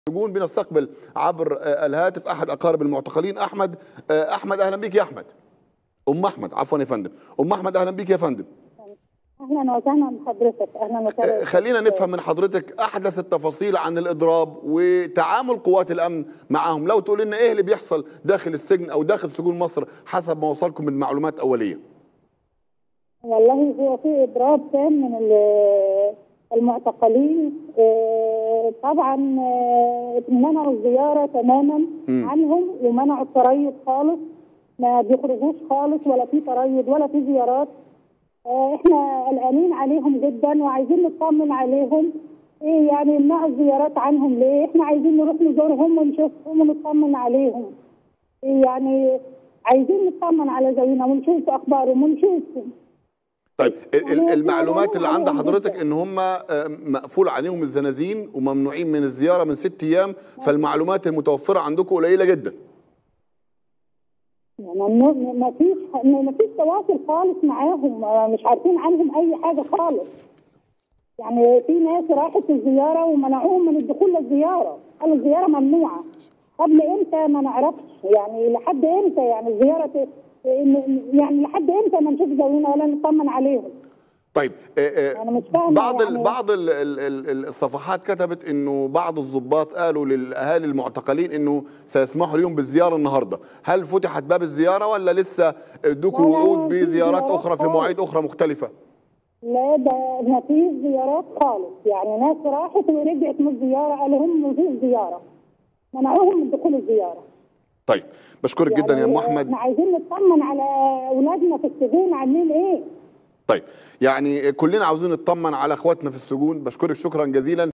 السجون بنستقبل عبر آه، الهاتف احد اقارب المعتقلين احمد آه، احمد اهلا بيك يا احمد ام احمد عفوا يا فندم ام احمد اهلا بيك يا فندم اهلا وسهلا بحضرتك اهلا آه، وسهلا خلينا نفهم من حضرتك احدث التفاصيل عن الاضراب وتعامل قوات الامن معهم لو تقول لنا ايه اللي بيحصل داخل السجن او داخل سجون مصر حسب ما وصلكم من معلومات اوليه والله هو في اضراب تام من ال- المعتقلين آه، طبعا آه، منعوا الزياره تماما مم. عنهم ومنعوا التريض خالص ما بيخرجوش خالص ولا في تريض ولا في زيارات آه، احنا قلقانين عليهم جدا وعايزين نطمن عليهم ايه يعني يمنعوا الزيارات عنهم ليه؟ احنا عايزين نروح نزورهم ونشوفهم ونطمن عليهم. إيه يعني عايزين نطمن على زينا ونشوف اخبارهم ونشوفهم. طيب ال- ال- يعني المعلومات اللي عند عليهم حضرتك جداً. ان هم آه، مقفول عليهم الزنازين وممنوعين من الزياره من ست ايام فالمعلومات المتوفره عندكم قليله جدا يعني ممنوع- ما فيش ما فيش تواصل خالص معاهم آه، مش عارفين عنهم اي حاجه خالص. يعني في ناس راحت الزياره ومنعوهم من الدخول للزياره، قالوا الزياره ممنوعه. قبل امتى ما نعرفش يعني لحد امتى يعني الزياره ت- يعني لحد امتى ما نشوف زوينا ولا نطمن عليهم. طيب آه، آه، أنا مش فاهمة بعض ال يعني- بعض ال ال ال الصفحات كتبت انه بعض الضباط قالوا للاهالي المعتقلين انه سيسمحوا لهم بالزياره النهارده، هل فتحت باب الزياره ولا لسه ادوكوا لا، لا، وعود في بزيارات زيارات اخرى في خالص. مواعيد اخرى مختلفه؟ لا ده ما فيش زيارات خالص يعني ناس راحت ورجعت من الزياره قالوا هم ما فيش زياره منعوهم من دخول الزياره طيب بشكرك جدا يا ام يعني احمد احنا عايزين نطمن على اولادنا في السجون عاملين ايه طيب يعني كلنا عاوزين نطمن على اخواتنا في السجون بشكرك شكرا جزيلا